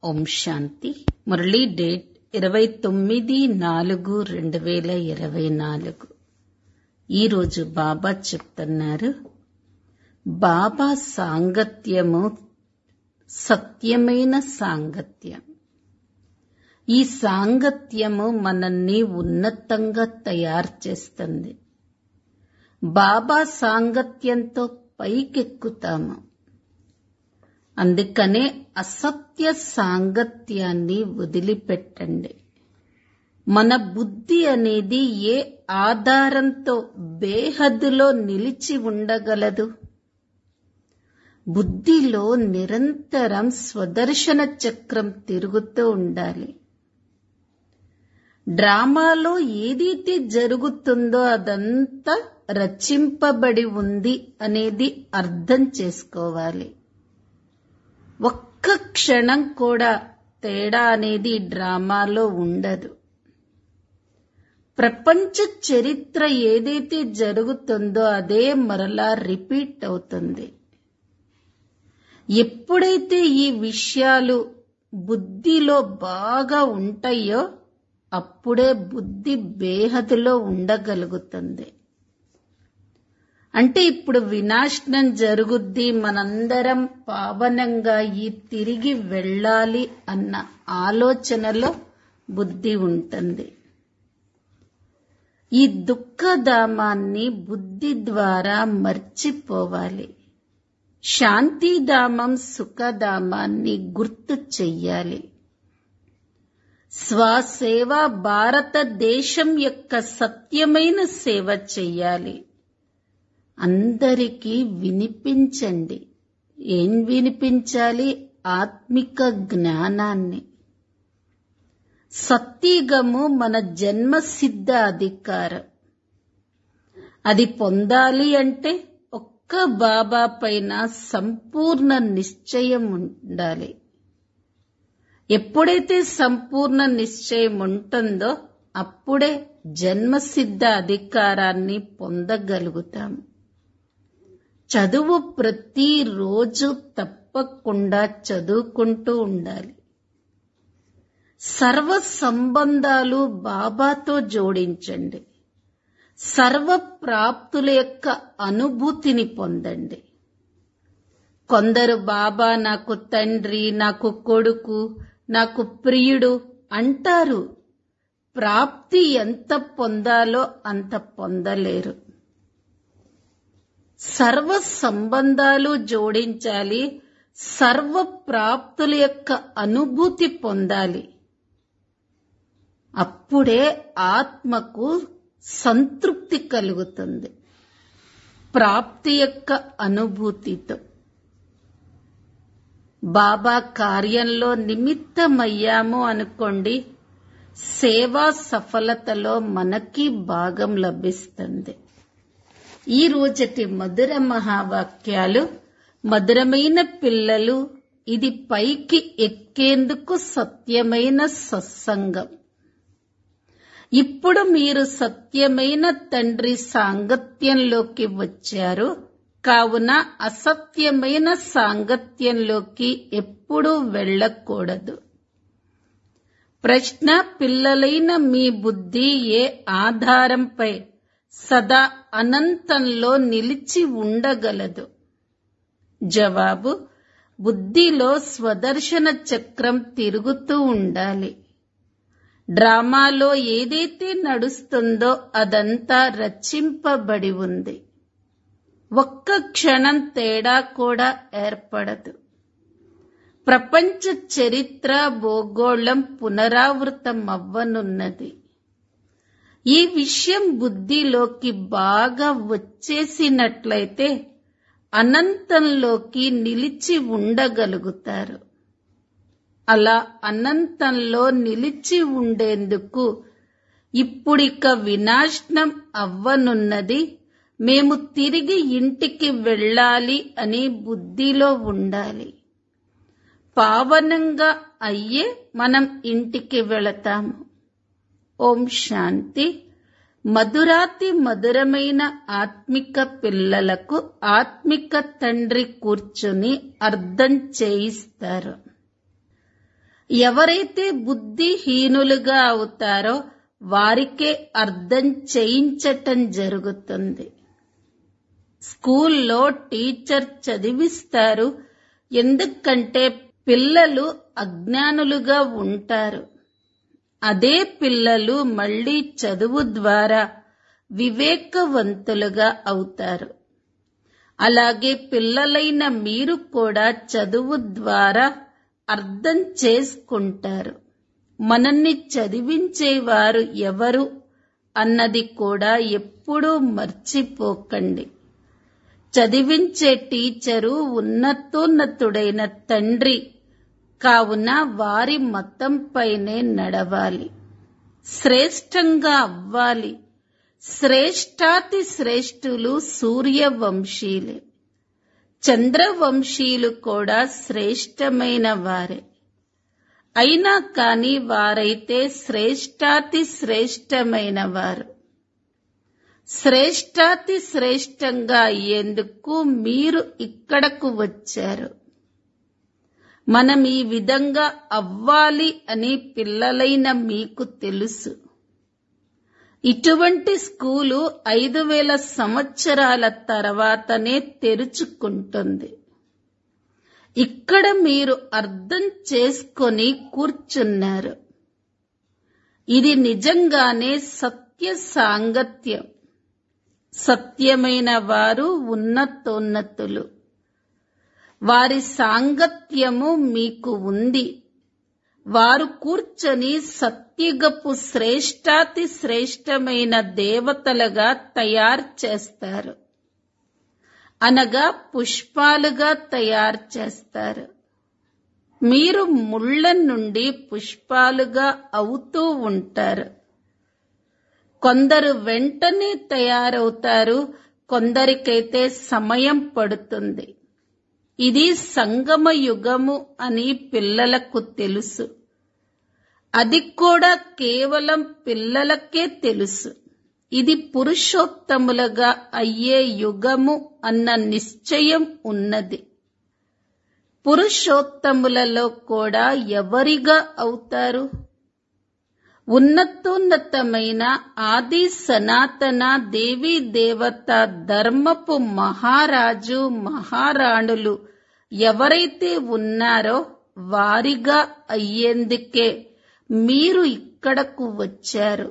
ఓం శాంతి Murali date ఇరవై తొమ్మిది నాలుగు రెండు వేల ఇరవై నాలుగు ఈరోజు బాబా చెప్తున్నారు బాబా సాంగత్యము సత్యమైన సాంగత్యం ఈ సాంగత్యము మనల్ని ఉన్నతంగా తయారు చేస్తుంది బాబా సాంగత్యంతో పైకెక్కుతాము అందుకనే అసత్య సాంగత్యాన్ని వదిలిపెట్టండి మన బుద్ధి అనేది ఏ ఆధారంతో బేహద్దులో నిలిచి ఉండగలదు బుద్ధిలో నిరంతరం స్వదర్శన చక్రం తిరుగుతూ ఉండాలి డ్రామాలో ఏదైతే జరుగుతుందో అదంతా రచింపబడి ఉంది అనేది అర్థం చేసుకోవాలి ఒక్క క్షణం కూడా తేడా అనేది డ్రామాలో ఉండదు ప్రపంచ చరిత్ర ఏదైతే జరుగుతుందో అదే మరలా రిపీట్ అవుతుంది ఎప్పుడైతే ఈ విషయాలు బుద్ధిలో బాగా ఉంటాయో అప్పుడే బుద్ధి బేహదులో ఉండగలుగుతుంది అంటే ఇప్పుడు వినాశనం జరుగుద్ది మనందరం పావనంగా ఈ తిరిగి వెళ్ళాలి అన్న ఆలోచనలో బుద్ధి ఉంటుంది ఈ దుఃఖధామాన్ని బుద్ధి ద్వారా మర్చిపోవాలి శాంతిధామం సుఖధామాన్ని గుర్తు చెయ్యాలి స్వసేవ భారతదేశం యొక్క సత్యమైన సేవ చెయ్యాలి అందరికీ వినిపించండి ఏం వినిపించాలి ఆత్మిక జ్ఞానాన్ని సత్యగము మన జన్మసిద్ధ అధికారం అది పొందాలి అంటే ఒక్క బాబా పైన సంపూర్ణ నిశ్చయం ఉండాలి ఎప్పుడైతే సంపూర్ణ నిశ్చయం ఉంటుందో అప్పుడే జన్మసిద్ధ అధికారాన్ని పొందగలుగుతాం చదువు ప్రతిరోజు తప్పకుండా చదువుకుంటూ ఉండాలి సర్వ సంబంధాలు బాబాతో జోడించండి సర్వ ప్రాప్తుల యొక్క అనుభూతిని పొందండి కొందరు బాబా నాకు తండ్రి నాకు కొడుకు నాకు ప్రియుడు అంటారు ప్రాప్తి ఎంత పొందాలో అంత పొందలేరు సర్వ సంబంధాలు జోడించాలి సర్వ ప్రాప్తుల యొక్క అనుభూతి పొందాలి అప్పుడే ఆత్మకు సంతృప్తి కలుగుతుంది ప్రాప్తి యొక్క అనుభూతితో బాబా కార్యంలో నిమిత్తమయ్యాము అనుకోండి సేవా సఫలతలో మనకి భాగం లభిస్తుంది ఈ రోజటి మధుర మహావాక్యాలు మధురమైన పిల్లలు ఇది పైకి ఎక్కేందుకు సత్యమైన సత్సంగం ఇప్పుడు మీరు సత్యమైన తండ్రి సాంగత్యంలోకి వచ్చారు కావున అసత్యమైన సాంగత్యంలోకి ఎప్పుడూ వెళ్ళకూడదు ప్రశ్న పిల్లలైన మీ బుద్ధి ఏ ఆధారంపై సదా అనంతంలో నిలిచి ఉండగలదు జవాబు బుద్ధిలో స్వదర్శన చక్రం తిరుగుతూ ఉండాలి డ్రామాలో ఏదైతే నడుస్తుందో అదంతా రచింపబడి ఉంది ఒక్క క్షణం తేడా కూడా ఏర్పడదు ప్రపంచ చరిత్ర భూగోళం పునరావృతం అవ్వనున్నది ఈ విషయం బుద్ధిలోకి బాగా వచ్చేసినట్లయితే అనంతంలోకి నిలిచి ఉండగలుగుతారు అలా అనంతంలో నిలిచి ఉండేందుకు ఇప్పుడిక వినాశనం అవ్వనున్నది మేము తిరిగి ఇంటికి వెళ్ళాలి అని బుద్ధిలో ఉండాలి పావనంగా అయ్యే మనం ఇంటికి వెళతాము ఓం శాంతి మధురాతి మధురమైన ఆత్మిక పిల్లలకు ఆత్మిక తండ్రి కూర్చుని అర్థం చేయిస్తారు ఎవరైతే బుద్ధిహీనులుగా అవుతారో వారికే అర్థం చేయించటం జరుగుతుంది స్కూల్లో టీచర్ చదివిస్తారు ఎందుకంటే పిల్లలు అజ్ఞానులుగా ఉంటారు అదే పిల్లలు మళ్ళీ చదువు ద్వారా వివేకవంతులుగా అవుతారు అలాగే పిల్లలైన మీరు కూడా చదువు ద్వారా అర్థం చేసుకుంటారు మనల్ని చదివించేవారు ఎవరు అన్నది కూడా ఎప్పుడూ మర్చిపోకండి చదివించే టీచరు ఉన్నతోన్నతుడైన తండ్రి కావున వారి మతంపైనే నడవాలి శ్రేష్టంగా అవ్వాలి శ్రేష్టాతి శ్రేష్ఠులు సూర్యవంశీలే చంద్రవంశీయులు కూడా శ్రేష్టమైన వారే అయినా కాని వారైతే శ్రేష్టాతి శ్రేష్టమైన వారు శ్రేష్టాతి శ్రేష్టంగా అయ్యేందుకు మీరు ఇక్కడకు వచ్చారు మనం ఈ విధంగా అవ్వాలి అని పిల్లలైన మీకు తెలుసు ఇటువంటి స్కూలు ఐదు వేల సంవత్సరాల తర్వాతనే తెరుచుకుంటుంది ఇక్కడ మీరు అర్థం చేసుకొని కూర్చున్నారు ఇది నిజంగానే సత్య సాంగత్యం సత్యమైన వారు ఉన్నతోన్నతులు వారి సాంగత్యము మీకు ఉంది వారు కూర్చొని సత్యుగపు శ్రేష్టాతి శ్రేష్టమైన దేవతలుగా తయారు చేస్తారు అనగా పుష్పాలుగా తయారు చేస్తారు మీరు ముళ్ళ నుండి పుష్పాలుగా అవుతూ ఉంటారు కొందరు వెంటనే తయారవుతారు కొందరికైతే సమయం పడుతుంది ఇది సంగమ యుగము అని పిల్లలకు తెలుసు అది కూడా కేవలం పిల్లలకే తెలుసు ఇది పురుషోత్తములుగా అయ్యే యుగము అన్న నిశ్చయం ఉన్నది పురుషోత్తములలో కూడా ఎవరిగా అవుతారు ఉన్నతోన్నతమైన ఆది సనాతన దేవీ దేవత ధర్మపు మహారాజు మహారాణులు ఎవరైతే ఉన్నారో వారిగా అయ్యేందుకే మీరు ఇక్కడకు వచ్చారు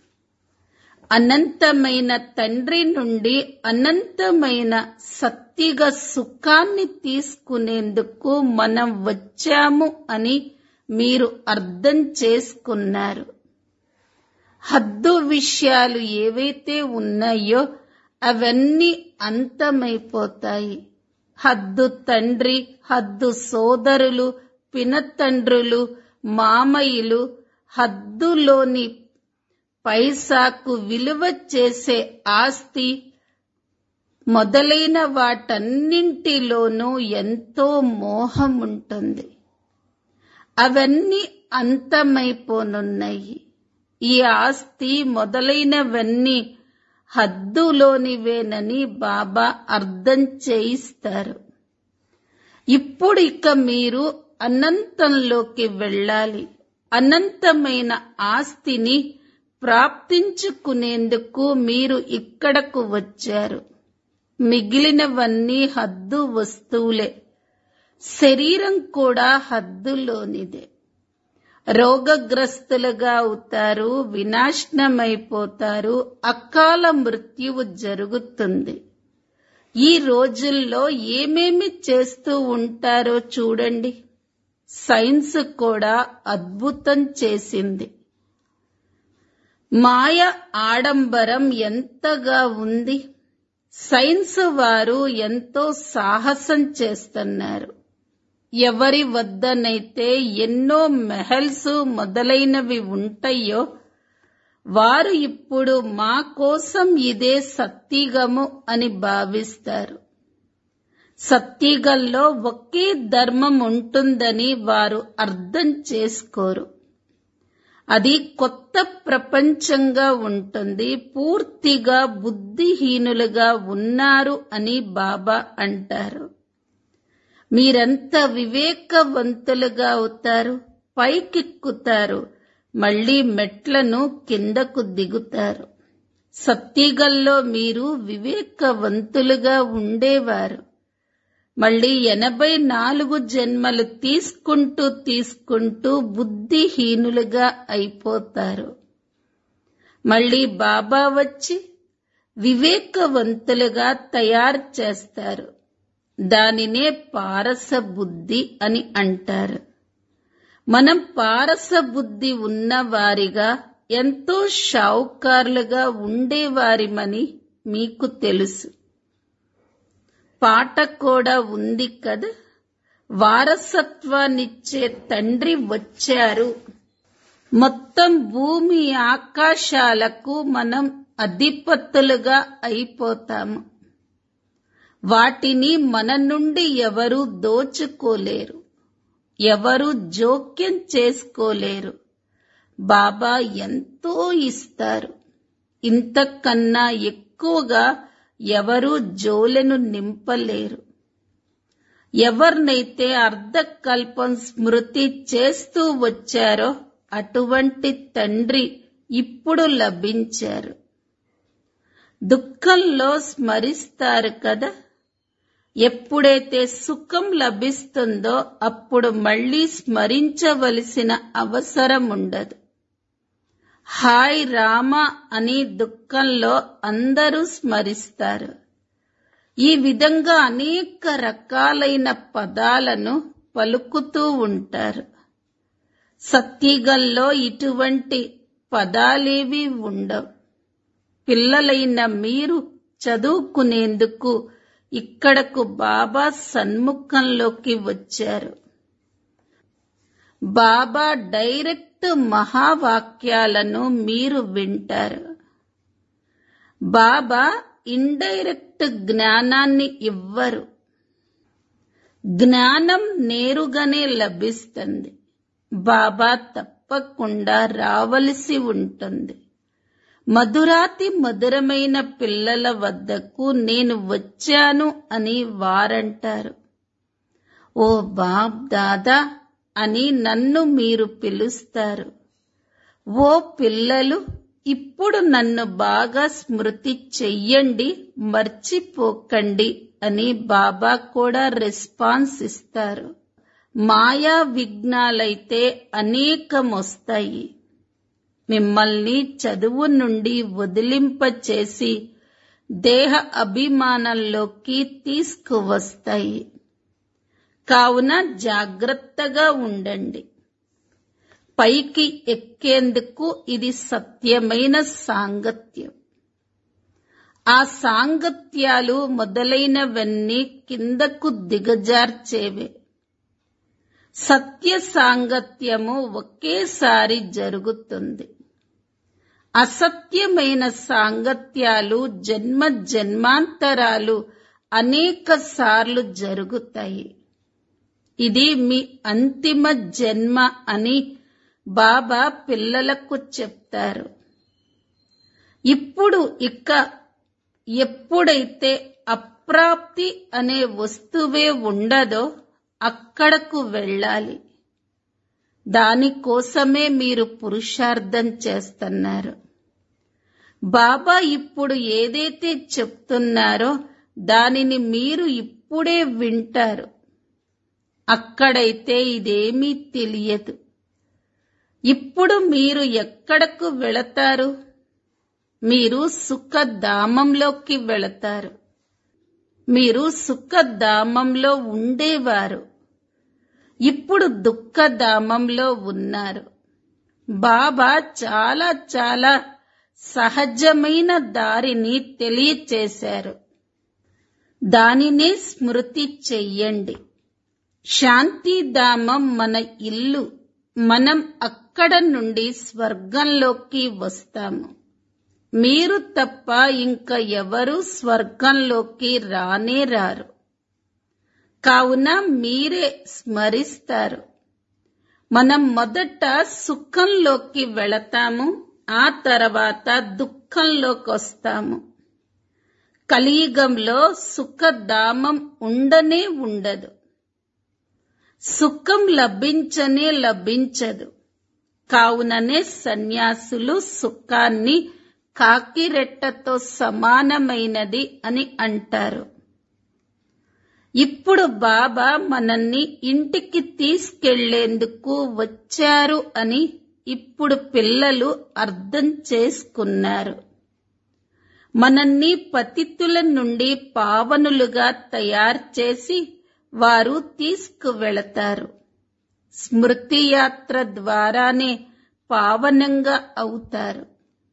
అనంతమైన తండ్రి నుండి అనంతమైన సత్తిగ సుఖాన్ని తీసుకునేందుకు మనం వచ్చాము అని మీరు అర్థం చేసుకున్నారు హద్దు విషయాలు ఏవైతే ఉన్నాయో అవన్నీ అంతమైపోతాయి హద్దు తండ్రి హద్దు సోదరులు పినతండ్రులు మామయ్యలు హద్దులోని పైసాకు విలువ చేసే ఆస్తి మొదలైన వాటన్నింటిలోనూ ఎంతో మోహం ఉంటుంది అవన్నీ అంతమైపోనున్నాయి ఈ ఆస్తి మొదలైనవన్నీ హద్దులోనివేనని బాబా అర్థం చేయిస్తారు ఇప్పుడు ఇక మీరు అనంతంలోకి వెళ్ళాలి అనంతమైన ఆస్తిని ప్రాప్తించుకునేందుకు మీరు ఇక్కడకు వచ్చారు మిగిలినవన్నీ హద్దు వస్తువులే శరీరం కూడా హద్దులోనిదే రోగగ్రస్తులుగా అవుతారు వినాశనమైపోతారు అకాల మృత్యువు జరుగుతుంది ఈ రోజుల్లో ఏమేమి చేస్తూ ఉంటారో చూడండి సైన్స్ కూడా అద్భుతం చేసింది మాయ ఆడంబరం ఎంతగా ఉంది సైన్స్ వారు ఎంతో సాహసం చేస్తున్నారు ఎవరి వద్దనైతే ఎన్నో మెహల్స్ మొదలైనవి ఉంటాయో వారు ఇప్పుడు మా కోసం ఇదే సత్తిగము అని భావిస్తారు సత్తిగల్లో ఒకే ధర్మం ఉంటుందని వారు అర్థం చేసుకోరు అది కొత్త ప్రపంచంగా ఉంటుంది పూర్తిగా బుద్ధిహీనులుగా ఉన్నారు అని బాబా అంటారు మీరంత వివేకవంతులుగా అవుతారు పైకెక్కుతారు మళ్ళీ మెట్లను కిందకు దిగుతారు సత్తిగల్లో మీరు వివేకవంతులుగా ఉండేవారు మళ్ళీ ఎనభై నాలుగు జన్మలు తీసుకుంటూ తీసుకుంటూ బుద్ధిహీనులుగా అయిపోతారు మళ్ళీ బాబా వచ్చి వివేకవంతులుగా తయారు చేస్తారు దానినే పారస బుద్ధి అని అంటారు మనం పారస బుద్ధి ఉన్నవారిగా ఎంతో షావుకారులుగా ఉండేవారిమని మీకు తెలుసు పాట కూడా ఉంది కదా వారసత్వాన్నిచ్చే తండ్రి వచ్చారు మొత్తం భూమి ఆకాశాలకు మనం అధిపతులుగా అయిపోతాము వాటిని మన నుండి ఎవరు దోచుకోలేరు ఎవరు జోక్యం చేసుకోలేరు బాబా ఎంతో ఇస్తారు ఇంతకన్నా ఎక్కువగా ఎవరు జోలెను నింపలేరు ఎవరినైతే అర్ధకల్పం స్మృతి చేస్తూ వచ్చారో అటువంటి తండ్రి ఇప్పుడు లభించారు దుఃఖంలో స్మరిస్తారు కదా ఎప్పుడైతే సుఖం లభిస్తుందో అప్పుడు మళ్ళీ స్మరించవలసిన అవసరం ఉండదు హాయ్ రామ అని దుఃఖంలో అందరూ స్మరిస్తారు ఈ విధంగా అనేక రకాలైన పదాలను పలుకుతూ ఉంటారు సత్యగంలో ఇటువంటి పదాలేవి ఉండవు పిల్లలైన మీరు చదువుకునేందుకు ఇక్కడకు బాబా సన్ముఖంలోకి వచ్చారు బాబా డైరెక్ట్ మహావాక్యాలను మీరు వింటారు బాబా ఇండైరెక్ట్ జ్ఞానాన్ని ఇవ్వరు జ్ఞానం నేరుగానే లభిస్తుంది బాబా తప్పకుండా రావలసి ఉంటుంది మధురాతి మధురమైన పిల్లల వద్దకు నేను వచ్చాను అని వారంటారు ఓ బాబ్ దాదా అని నన్ను మీరు పిలుస్తారు ఓ పిల్లలు ఇప్పుడు నన్ను బాగా స్మృతి చెయ్యండి మర్చిపోకండి అని బాబా కూడా రెస్పాన్స్ ఇస్తారు మాయా విఘ్నాలైతే అనేకం వస్తాయి మిమ్మల్ని చదువు నుండి వదిలింపచేసి దేహ అభిమానంలోకి తీసుకువస్తాయి కావున జాగ్రత్తగా ఉండండి పైకి ఎక్కేందుకు ఇది సత్యమైన సాంగత్యం ఆ సాంగత్యాలు మొదలైనవన్నీ కిందకు దిగజార్చేవే సత్య సాంగత్యము ఒకేసారి జరుగుతుంది అసత్యమైన సాంగత్యాలు జన్మ జన్మాంతరాలు అనేక సార్లు జరుగుతాయి ఇది మీ అంతిమ జన్మ అని బాబా పిల్లలకు చెప్తారు ఇప్పుడు ఇక ఎప్పుడైతే అప్రాప్తి అనే వస్తువే ఉండదో అక్కడకు వెళ్ళాలి దానికోసమే మీరు పురుషార్థం చేస్తున్నారు బాబా ఇప్పుడు ఏదైతే చెప్తున్నారో దానిని మీరు ఇప్పుడే వింటారు అక్కడైతే ఇదేమీ తెలియదు ఇప్పుడు మీరు ఎక్కడకు వెళతారు మీరు సుఖధామంలోకి వెళతారు మీరు సుఖధామంలో ఉండేవారు ఇప్పుడు దుఃఖధామంలో ఉన్నారు బాబా చాలా చాలా సహజమైన దారిని తెలియచేశారు దానినే స్మృతి చెయ్యండి శాంతిధామం మన ఇల్లు మనం అక్కడ నుండి స్వర్గంలోకి వస్తాము మీరు తప్ప ఇంకా ఎవరు స్వర్గంలోకి రానే రారు కావున మీరే స్మరిస్తారు మనం మొదట సుఖంలోకి వెళతాము ఆ తర్వాత దుఃఖంలోకి వస్తాము కలియుగంలో సుఖధామం ఉండనే ఉండదు సుఖం లభించనే లభించదు కావుననే సన్యాసులు సుఖాన్ని కాకిరెట్టతో సమానమైనది అని అంటారు ఇప్పుడు బాబా మనల్ని ఇంటికి తీసుకెళ్లేందుకు వచ్చారు అని ఇప్పుడు పిల్లలు అర్థం చేసుకున్నారు మనల్ని పతితుల నుండి పావనులుగా తయారు చేసి వారు తీసుకువెళతారు స్మృతి యాత్ర ద్వారానే పావనంగా అవుతారు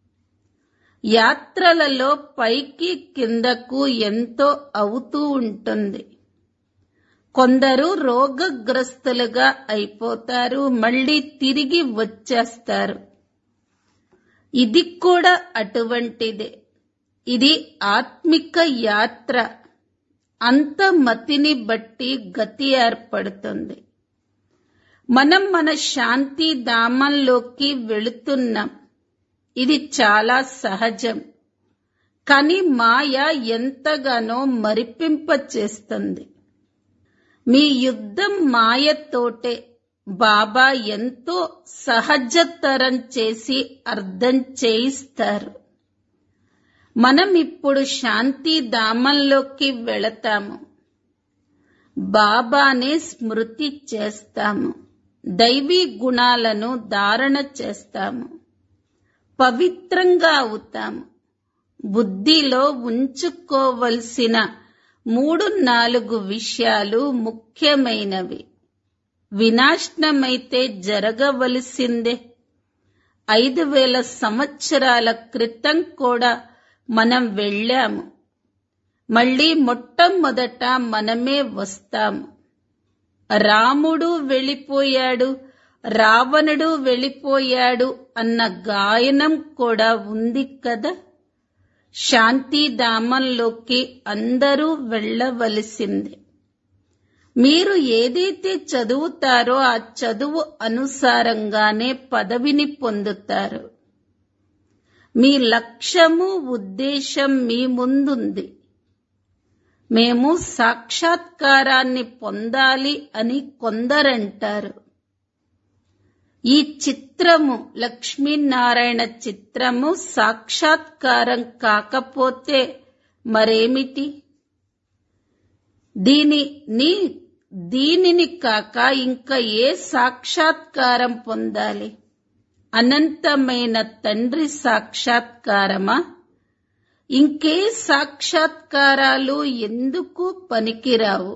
యాత్రలలో పైకి కిందకు ఎంతో అవుతూ ఉంటుంది కొందరు రోగగ్రస్తులుగా అయిపోతారు మళ్ళీ తిరిగి వచ్చేస్తారు ఇది కూడా అటువంటిదే ఇది ఆత్మిక యాత్ర అంత మతిని బట్టి గతి ఏర్పడుతుంది మనం మన శాంతి ధామంలోకి వెళుతున్నాం ఇది చాలా సహజం కానీ మాయ ఎంతగానో మరిపింప చేస్తుంది మీ యుద్ధం మాయతోటే బాబా ఎంతో సహజతరం చేసి అర్థం చేయిస్తారు మనం ఇప్పుడు శాంతి ధామంలోకి వెళతాము బాబానే స్మృతి చేస్తాము దైవీ గుణాలను ధారణ చేస్తాము పవిత్రంగా అవుతాము బుద్ధిలో ఉంచుకోవలసిన మూడు నాలుగు విషయాలు ముఖ్యమైనవి వినాశనమైతే జరగవలసిందే ఐదు వేల సంవత్సరాల క్రితం కూడా మనం వెళ్ళాము మళ్ళీ మొట్టమొదట మనమే వస్తాము రాముడు వెళ్ళిపోయాడు రావణుడు వెళ్ళిపోయాడు అన్న గాయనం కూడా ఉంది కదా శాంతిధామంలోకి అందరూ వెళ్ళవలసిందే మీరు ఏదైతే చదువుతారో ఆ చదువు అనుసారంగానే పదవిని పొందుతారు మీ లక్ష్యము ఉద్దేశం మీ ముందుంది మేము సాక్షాత్కారాన్ని పొందాలి అని కొందరంటారు ఈ చిత్రము లక్ష్మీనారాయణ చిత్రము సాక్షాత్కారం కాకపోతే మరేమిటి దీనిని దీనిని కాక ఇంకా ఏ సాక్షాత్కారం పొందాలి అనంతమైన తండ్రి సాక్షాత్కారమా ఇంకే సాక్షాత్కారాలు ఎందుకు పనికిరావు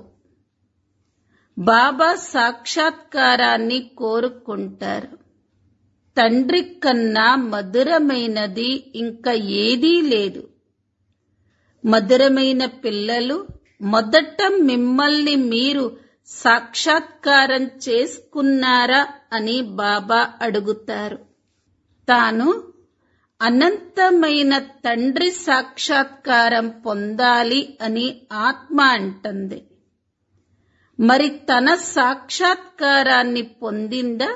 బాబా సాక్షాత్కారాన్ని కోరుకుంటారు తండ్రి కన్నా మధురమైనది ఇంకా ఏదీ లేదు మధురమైన పిల్లలు మొదట మిమ్మల్ని మీరు సాక్షాత్కారం చేసుకున్నారా అని బాబా అడుగుతారు తాను అనంతమైన తండ్రి సాక్షాత్కారం పొందాలి అని ఆత్మ అంటుంది మరి తన సాక్షాత్కారాన్ని పొందిందా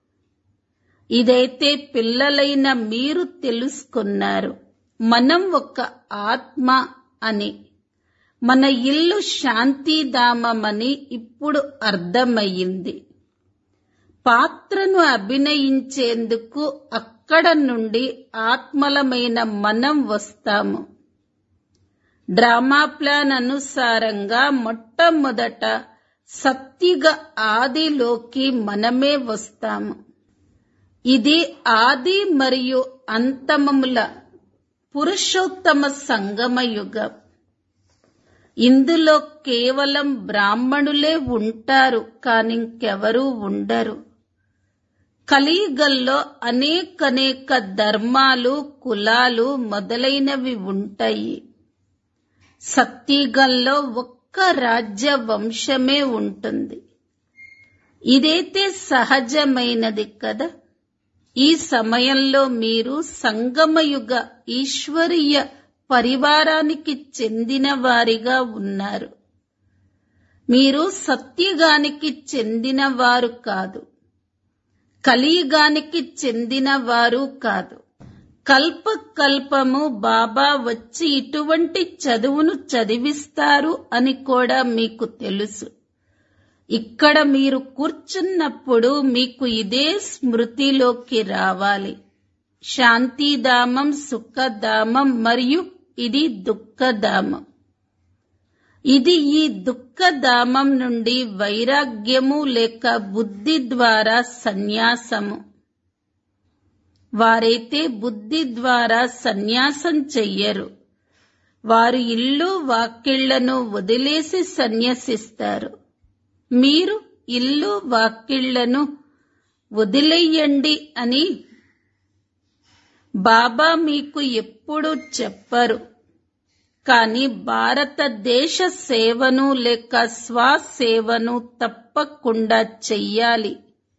ఇదైతే పిల్లలైన మీరు తెలుసుకున్నారు మనం ఒక ఆత్మ అని మన ఇల్లు శాంతిధామమని ఇప్పుడు అర్థమయ్యింది పాత్రను అభినయించేందుకు అక్కడ నుండి ఆత్మలమైన మనం వస్తాము డ్రామా ప్లాన్ అనుసారంగా మొట్టమొదట సత్తిగ ఆదిలోకి మనమే వస్తాము ఇది ఆది మరియు అంతమముల పురుషోత్తమ సంగమ యుగం ఇందులో కేవలం బ్రాహ్మణులే ఉంటారు కానింకెవరూ ఉండరు కలియుగంలో అనేకనేక ధర్మాలు కులాలు మొదలైనవి ఉంటాయి సత్యగంలో ఒక్క రాజ్య వంశమే ఉంటుంది ఇదైతే సహజమైనది కదా ఈ సమయంలో మీరు సంగమయుగ ఈశ్వరీయ పరివారానికి చెందిన వారిగా ఉన్నారు మీరు సత్యగానికి చెందిన వారు కాదు కలియుగానికి చెందిన వారు కాదు కల్ప కల్పము బాబా వచ్చి ఇటువంటి చదువును చదివిస్తారు అని కూడా మీకు తెలుసు ఇక్కడ మీరు కూర్చున్నప్పుడు మీకు ఇదే స్మృతిలోకి రావాలి శాంతిధామం సుఖధామం మరియు ఇది దుఃఖధామం ఇది ఈ దుఃఖధామం నుండి వైరాగ్యము లేక బుద్ధి ద్వారా సన్యాసము వారైతే బుద్ధి ద్వారా సన్యాసం చెయ్యరు వారు ఇల్లు వాకిళ్లను వదిలేసి సన్యసిస్తారు మీరు ఇల్లు వాకిళ్లను వదిలేయండి అని బాబా మీకు ఎప్పుడు చెప్పరు కానీ భారతదేశ సేవను లేక స్వసేవను తప్పకుండా చెయ్యాలి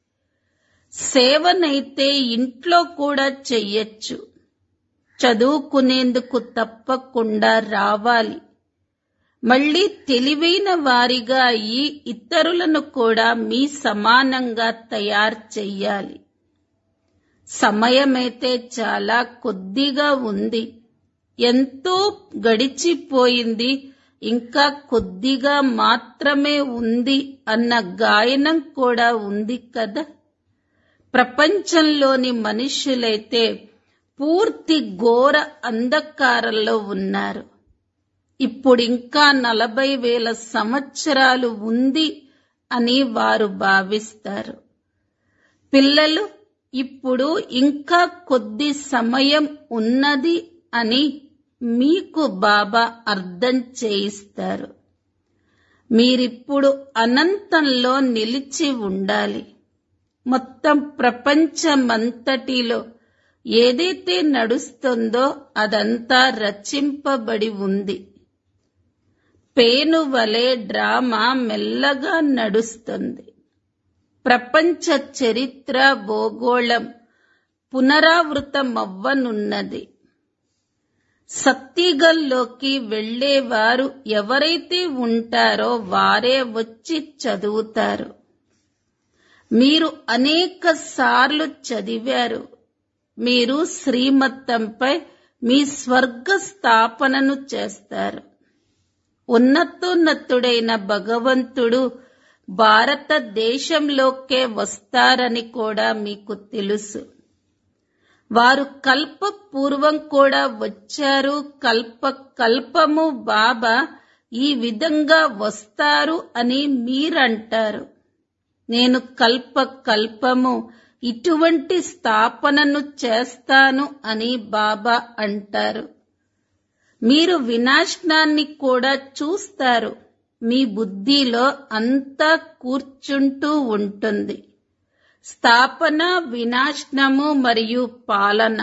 సేవనైతే ఇంట్లో కూడా చెయ్యొచ్చు చదువుకునేందుకు తప్పకుండా రావాలి మళ్ళీ తెలివైన వారిగా ఈ ఇతరులను కూడా మీ సమానంగా తయారు చెయ్యాలి సమయమైతే చాలా కొద్దిగా ఉంది ఎంతో గడిచిపోయింది ఇంకా కొద్దిగా మాత్రమే ఉంది అన్న గాయనం కూడా ఉంది కదా ప్రపంచంలోని మనుష్యులైతే పూర్తి ఘోర అంధకారంలో ఉన్నారు ఇప్పుడు ఇంకా నలభై వేల సంవత్సరాలు ఉంది అని వారు భావిస్తారు పిల్లలు ఇప్పుడు ఇంకా కొద్ది సమయం ఉన్నది అని మీకు బాబా అర్థం చేయిస్తారు మీరిప్పుడు అనంతంలో నిలిచి ఉండాలి మొత్తం ప్రపంచమంతటిలో ఏదైతే నడుస్తుందో అదంతా రచింపబడి ఉంది పేను వలె డ్రామా మెల్లగా నడుస్తుంది ప్రపంచ చరిత్ర భూగోళం పునరావృతమవ్వనున్నది సత్తిగల్లోకి వెళ్లేవారు ఎవరైతే ఉంటారో వారే వచ్చి చదువుతారు మీరు అనేక సార్లు చదివారు మీరు శ్రీమత్తంపై మీ స్వర్గ స్థాపనను చేస్తారు ఉన్నతోన్నతుడైన భగవంతుడు భారతదేశంలోకే వస్తారని కూడా మీకు తెలుసు వారు కల్ప పూర్వం కూడా వచ్చారు కల్ప కల్పము బాబా ఈ విధంగా వస్తారు అని మీరంటారు నేను కల్ప కల్పము ఇటువంటి స్థాపనను చేస్తాను అని బాబా అంటారు మీరు వినాశనాన్ని కూడా చూస్తారు మీ బుద్ధిలో అంతా కూర్చుంటూ ఉంటుంది స్థాపన వినాశనము మరియు పాలన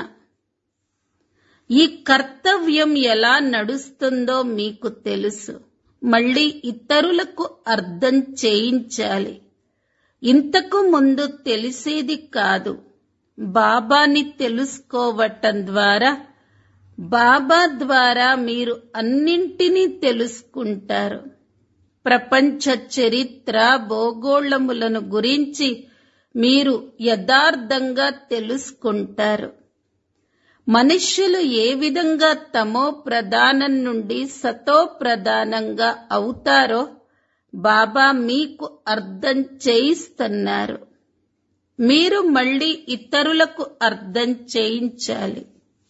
ఈ కర్తవ్యం ఎలా నడుస్తుందో మీకు తెలుసు మళ్ళీ ఇతరులకు అర్థం చేయించాలి ఇంతకు ముందు తెలిసేది కాదు బాబాని తెలుసుకోవటం ద్వారా బాబా ద్వారా మీరు అన్నింటినీ తెలుసుకుంటారు ప్రపంచ చరిత్ర భూగోళములను గురించి మీరు యథార్థంగా తెలుసుకుంటారు మనుష్యులు ఏ విధంగా తమో ప్రధానం నుండి సతో ప్రధానంగా అవుతారో బాబా మీకు అర్థం చేయిస్తున్నారు మీరు మళ్ళీ ఇతరులకు అర్థం చేయించాలి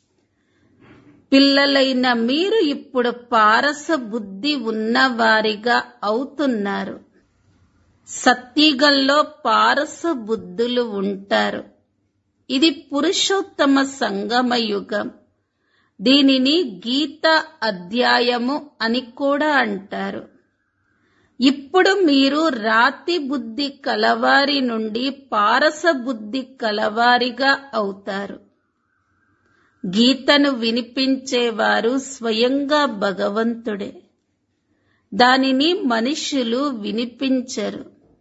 పిల్లలైన మీరు ఇప్పుడు పారస బుద్ధి ఉన్నవారిగా అవుతున్నారు సత్యగల్లో పారస బుద్ధులు ఉంటారు ఇది పురుషోత్తమ సంగమ యుగం దీనిని గీత అధ్యాయము అని కూడా అంటారు ఇప్పుడు మీరు రాతి బుద్ధి కలవారి నుండి పారస బుద్ధి కలవారిగా అవుతారు గీతను వినిపించేవారు స్వయంగా భగవంతుడే దానిని మనుష్యులు వినిపించరు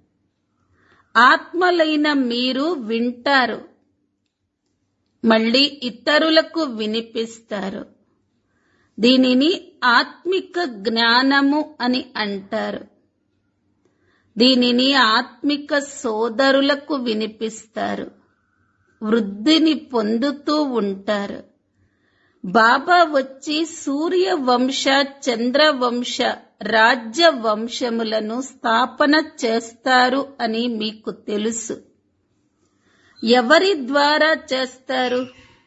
ఆత్మలైన మీరు వింటారు మళ్ళీ ఇతరులకు వినిపిస్తారు దీనిని ఆత్మిక జ్ఞానము అని అంటారు దీనిని ఆత్మిక సోదరులకు వినిపిస్తారు వృద్ధిని పొందుతూ ఉంటారు బాబా వచ్చి సూర్య వంశ చంద్రవంశ రాజ్య వంశములను స్థాపన చేస్తారు అని మీకు తెలుసు ఎవరి ద్వారా చేస్తారు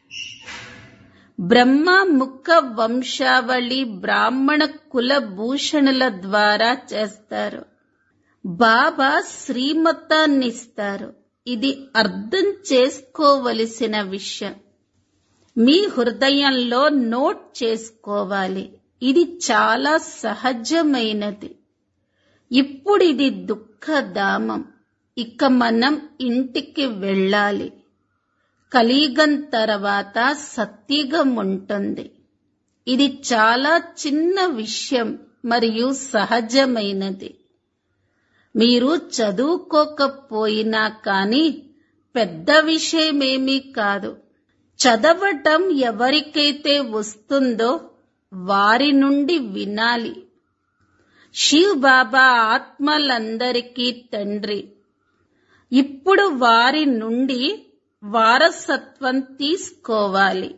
బ్రహ్మ ముఖ వంశావళి బ్రాహ్మణ కుల భూషణుల ద్వారా చేస్తారు బాబా శ్రీమతాన్నిస్తారు ఇది అర్థం చేసుకోవలసిన విషయం మీ హృదయంలో నోట్ చేసుకోవాలి ఇది చాలా సహజమైనది ఇప్పుడు ఇది దుఃఖధామం ఇక మనం ఇంటికి వెళ్ళాలి కలిగం తర్వాత సత్యుగం ఉంటుంది ఇది చాలా చిన్న విషయం మరియు సహజమైనది మీరు చదువుకోకపోయినా కానీ పెద్ద విషయమేమీ కాదు చదవటం ఎవరికైతే వస్తుందో వారి నుండి వినాలి శివ్ బాబా ఆత్మలందరికీ తండ్రి ఇప్పుడు వారి నుండి వారసత్వం తీసుకోవాలి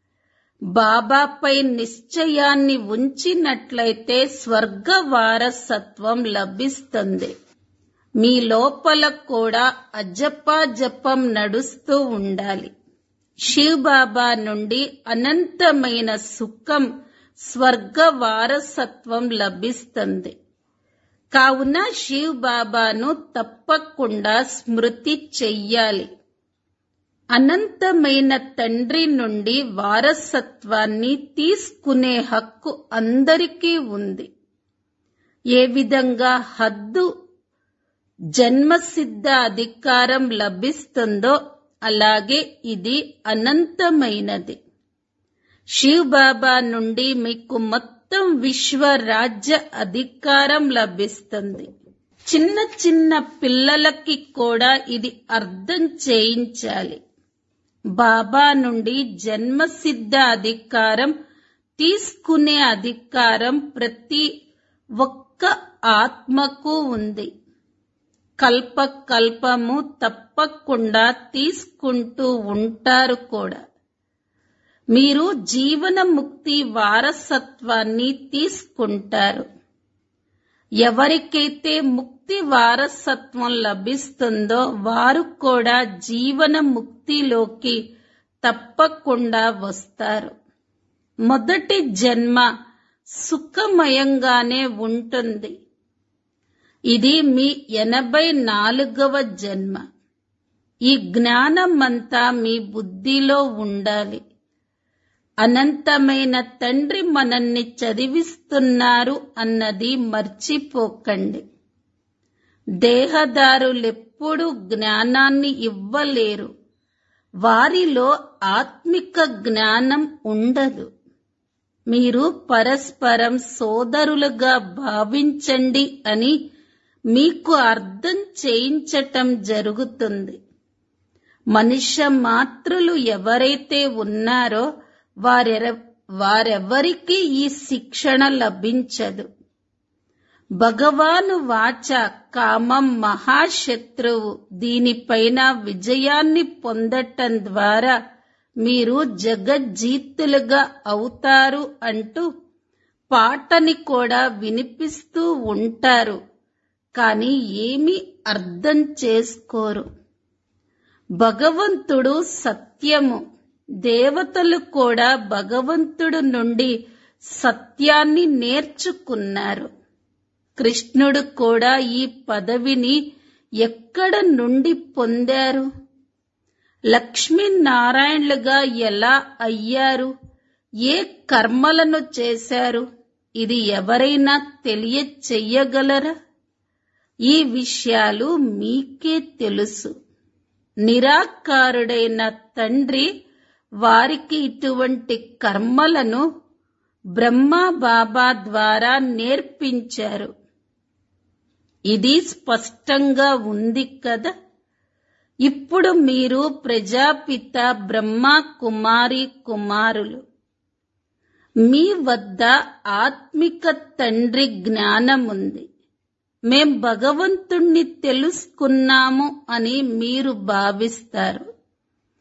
బాబాపై నిశ్చయాన్ని ఉంచినట్లయితే స్వర్గ వారసత్వం లభిస్తుంది మీ లోపల కూడా అజపా జపం నడుస్తూ ఉండాలి శివ్ బాబా నుండి అనంతమైన సుఖం స్వర్గ వారసత్వం లభిస్తుంది కావున శివ్ బాబాను తప్పకుండా స్మృతి చెయ్యాలి అనంతమైన తండ్రి నుండి వారసత్వాన్ని తీసుకునే హక్కు అందరికీ ఉంది ఏ విధంగా హద్దు జన్మసిద్ధ అధికారం లభిస్తుందో అలాగే ఇది అనంతమైనది శివ్ బాబా నుండి మీకు మొత్తం విశ్వ రాజ్య అధికారం లభిస్తుంది చిన్న చిన్న పిల్లలకి కూడా ఇది అర్థం చేయించాలి బాబా నుండి జన్మసిద్ధ అధికారం తీసుకునే అధికారం ప్రతి ఒక్క ఆత్మకు ఉంది కల్ప కల్పము తప్పకుండా తీసుకుంటూ ఉంటారు కూడా మీరు జీవన ముక్తి వారసత్వాన్ని తీసుకుంటారు ఎవరికైతే ముక్తి వారసత్వం లభిస్తుందో వారు కూడా జీవన ముక్తిలోకి తప్పకుండా వస్తారు మొదటి జన్మ సుఖమయంగానే ఉంటుంది ఇది మీ ఎనభై నాలుగవ జన్మ ఈ జ్ఞానమంతా మీ బుద్ధిలో ఉండాలి అనంతమైన తండ్రి మనల్ని చదివిస్తున్నారు అన్నది మర్చిపోకండి దేహదారులెప్పుడూ జ్ఞానాన్ని ఇవ్వలేరు వారిలో ఆత్మిక జ్ఞానం ఉండదు మీరు పరస్పరం సోదరులుగా భావించండి అని మీకు అర్థం చేయించటం జరుగుతుంది మనుష్య మాత్రులు ఎవరైతే ఉన్నారో వారెర వారెవరికి ఈ శిక్షణ లభించదు భగవాను వాచ కామం మహాశత్రువు దీనిపైన విజయాన్ని పొందటం ద్వారా మీరు జగజ్జీతులుగా అవుతారు అంటూ పాటని కూడా వినిపిస్తూ ఉంటారు కానీ ఏమీ అర్థం చేసుకోరు భగవంతుడు సత్యము దేవతలు కూడా భగవంతుడు నుండి సత్యాన్ని నేర్చుకున్నారు కృష్ణుడు కూడా ఈ పదవిని ఎక్కడ నుండి పొందారు లక్ష్మీనారాయణులుగా ఎలా అయ్యారు ఏ కర్మలను చేశారు ఇది ఎవరైనా తెలియచెయ్యగలరా ఈ విషయాలు మీకే తెలుసు నిరాకారుడైన తండ్రి వారికి ఇటువంటి కర్మలను బ్రహ్మ బాబా ద్వారా నేర్పించారు ఇది స్పష్టంగా ఉంది కదా ఇప్పుడు మీరు ప్రజాపిత బ్రహ్మ కుమారి కుమారులు మీ వద్ద ఆత్మిక తండ్రి జ్ఞానముంది మేం భగవంతుణ్ణి తెలుసుకున్నాము అని మీరు భావిస్తారు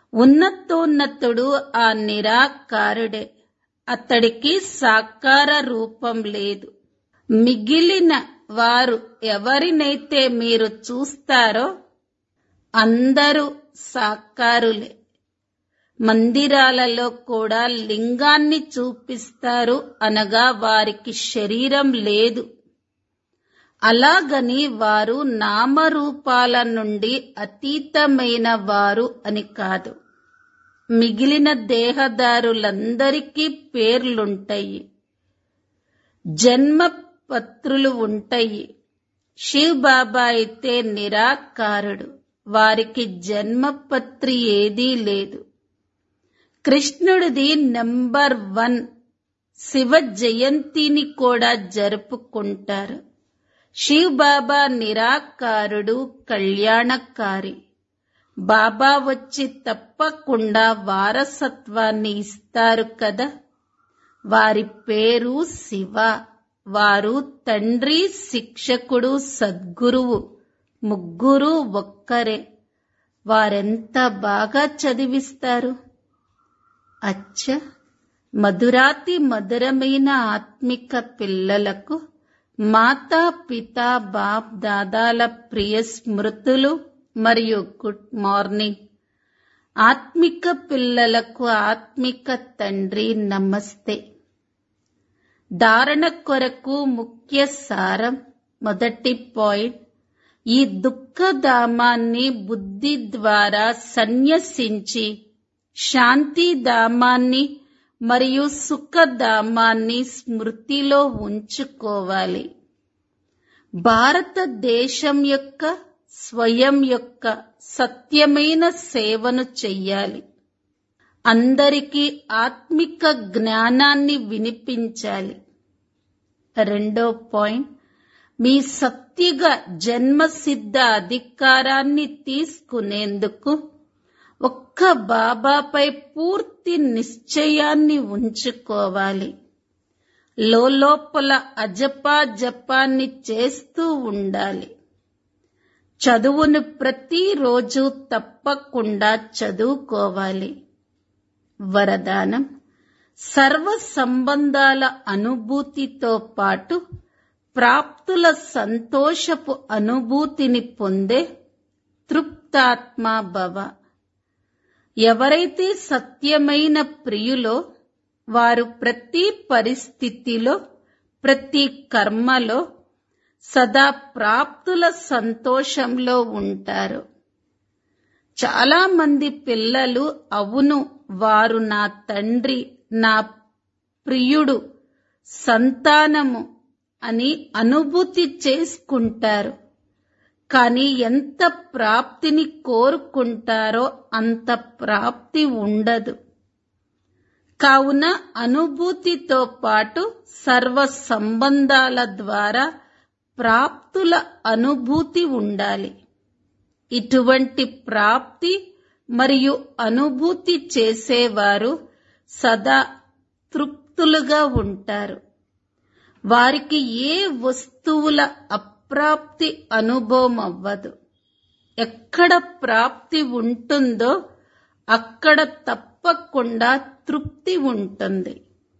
ఉన్నతోన్నతుడు ఆ నిరాకారుడే అతడికి సాకార రూపం లేదు మిగిలిన వారు ఎవరినైతే మీరు చూస్తారో అందరూ సాకారులే మందిరాలలో కూడా లింగాన్ని చూపిస్తారు అనగా వారికి శరీరం లేదు అలాగని వారు నామరూపాల నుండి అతీతమైన వారు అని కాదు మిగిలిన దేహదారులందరికీ పేర్లుంటాయి జన్మ పత్రులు ఉంటాయి శివ్ బాబా అయితే నిరాకారుడు వారికి జన్మపత్రి ఏదీ లేదు కృష్ణుడిది నెంబర్ వన్ శివ జయంతిని కూడా జరుపుకుంటారు శివ్ బాబా నిరాకారుడు కళ్యాణకారి బాబా వచ్చి తప్పకుండా వారసత్వాన్ని ఇస్తారు కదా వారి పేరు శివ వారు తండ్రి శిక్షకుడు సద్గురువు ముగ్గురు ఒక్కరే వారెంత బాగా చదివిస్తారు అచ్చ మధురాతి మధురమైన ఆత్మిక పిల్లలకు మాతా పిత బాప్ దాదాల ప్రియ స్మృతులు మరియు గుడ్ మార్నింగ్ ఆత్మిక పిల్లలకు ఆత్మిక తండ్రి నమస్తే ధారణ కొరకు ముఖ్య సారం మొదటి పాయింట్ ఈ దుఃఖధామాన్ని బుద్ధి ద్వారా సన్యసించి శాంతిధామాన్ని మరియు సుఖధామాన్ని స్మృతిలో ఉంచుకోవాలి భారతదేశం యొక్క స్వయం యొక్క సత్యమైన సేవను చెయ్యాలి అందరికీ ఆత్మిక జ్ఞానాన్ని వినిపించాలి రెండో పాయింట్ మీ సత్యగా జన్మసిద్ధ అధికారాన్ని తీసుకునేందుకు ఒక్క బాబాపై పూర్తి నిశ్చయాన్ని ఉంచుకోవాలి లోపల అజపా జపాన్ని చేస్తూ ఉండాలి చదువును ప్రతిరోజు తప్పకుండా చదువుకోవాలి వరదానం సర్వ సంబంధాల అనుభూతితో పాటు ప్రాప్తుల సంతోషపు అనుభూతిని పొందే తృప్తాత్మ భవ ఎవరైతే సత్యమైన ప్రియులో వారు ప్రతి పరిస్థితిలో ప్రతి కర్మలో సదా ప్రాప్తుల సంతోషంలో ఉంటారు చాలా మంది పిల్లలు అవును వారు నా తండ్రి నా ప్రియుడు సంతానము అని అనుభూతి చేసుకుంటారు కానీ ఎంత ప్రాప్తిని కోరుకుంటారో అంత ప్రాప్తి ఉండదు కావున అనుభూతితో పాటు సర్వ సంబంధాల ద్వారా ప్రాప్తుల అనుభూతి ఉండాలి ఇటువంటి ప్రాప్తి మరియు అనుభూతి చేసేవారు సదా తృప్తులుగా ఉంటారు వారికి ఏ వస్తువుల అప్రాప్తి అనుభవం అవ్వదు ఎక్కడ ప్రాప్తి ఉంటుందో అక్కడ తప్పకుండా తృప్తి ఉంటుంది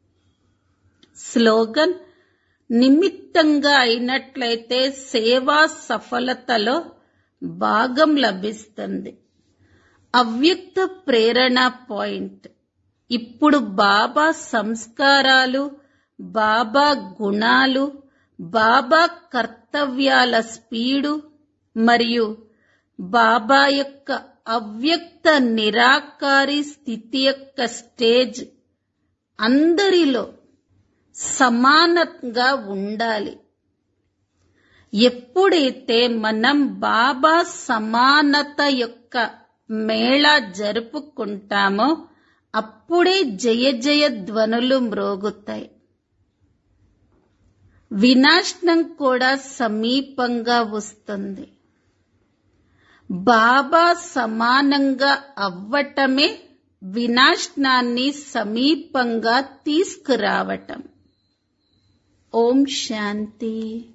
స్లోగన్ నిమిత్తంగా అయినట్లయితే సేవా సఫలతలో భాగం లభిస్తుంది అవ్యక్త ప్రేరణ పాయింట్ ఇప్పుడు బాబా సంస్కారాలు బాబా గుణాలు బాబా కర్తవ్యాల స్పీడు మరియు బాబా యొక్క అవ్యక్త నిరాకారి స్థితి యొక్క స్టేజ్ అందరిలో సమానంగా ఉండాలి ఎప్పుడైతే మనం బాబా సమానత యొక్క మేళా జరుపుకుంటామో అప్పుడే జయ జయ ధ్వనులు మ్రోగుతాయి వినాశనం కూడా సమీపంగా వస్తుంది బాబా సమానంగా అవ్వటమే వినాశనాన్ని సమీపంగా తీసుకురావటం ఓం శాంతి